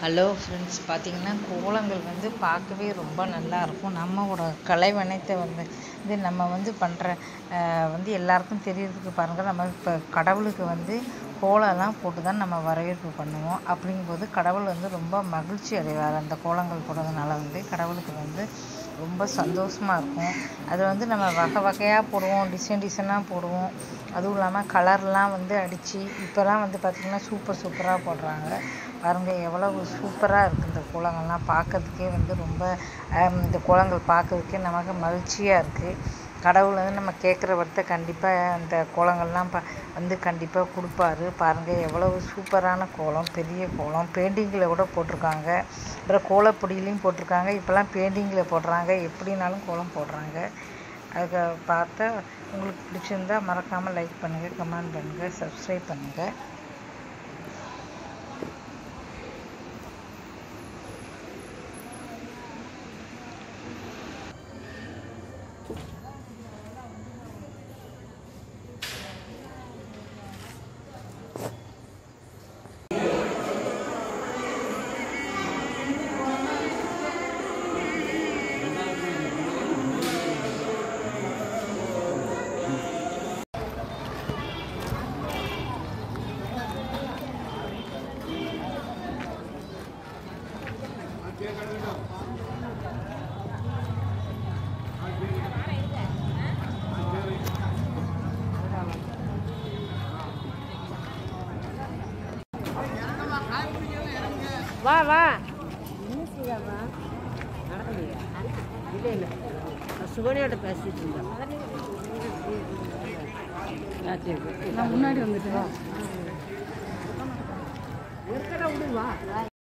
hello friends பார்த்தீங்கன்னா கோலங்கள் வந்து பார்க்கவே ரொம்ப நல்லா இருக்கும் நம்மளோட கலைவண்ணத்தை வந்து இது நம்ம வந்து பண்ணுற வந்து எல்லாருக்கும் தெரியறதுக்கு பாருங்கள் நம்ம இப்போ கடவுளுக்கு வந்து கோலம்லாம் போட்டு தான் நம்ம வரவேற்பு பண்ணுவோம் அப்படிங்கும்போது கடவுள் வந்து ரொம்ப மகிழ்ச்சி அடைவார் அந்த கோலங்கள் போடுறதுனால வந்து கடவுளுக்கு வந்து ரொம்ப சந்தோஷமாக இருக்கும் அது வந்து நம்ம வகை வகையாக போடுவோம் டிசைன் டிசைனாக போடுவோம் அதுவும் இல்லாமல் கலர்லாம் வந்து அடித்து இப்போலாம் வந்து பார்த்திங்கன்னா சூப்பர் சூப்பராக போடுறாங்க பாருங்கள் எவ்வளவு சூப்பராக இருக்குது இந்த கோலங்கள்லாம் பார்க்கறதுக்கே வந்து ரொம்ப இந்த கோலங்கள் பார்க்கறதுக்கே நமக்கு மகிழ்ச்சியாக இருக்குது கடவுள் வந்து நம்ம கேட்குற வரத்தை கண்டிப்பாக அந்த கோலங்கள்லாம் ப வந்து கண்டிப்பாக கொடுப்பாரு பாருங்கள் எவ்வளவு சூப்பரான கோலம் பெரிய கோலம் பெயிண்டிங்கில் கூட போட்டிருக்காங்க அப்புறம் கோலப்பொடியிலையும் போட்டிருக்காங்க இப்போல்லாம் பெயிண்டிங்கில் போடுறாங்க எப்படினாலும் கோலம் போடுறாங்க அதுக்கு பார்த்தா உங்களுக்கு பிடிச்சிருந்தா மறக்காமல் லைக் பண்ணுங்கள் கமெண்ட் பண்ணுங்கள் சப்ஸ்கிரைப் பண்ணுங்கள் வா வா என்ன செய்யாமா நடக்கலையா இல்லை இல்லை சுகனியோட பேசிட்டு இருந்தேன் நான் முன்னாடி வந்துட்டேன் இருக்கிற விடுவா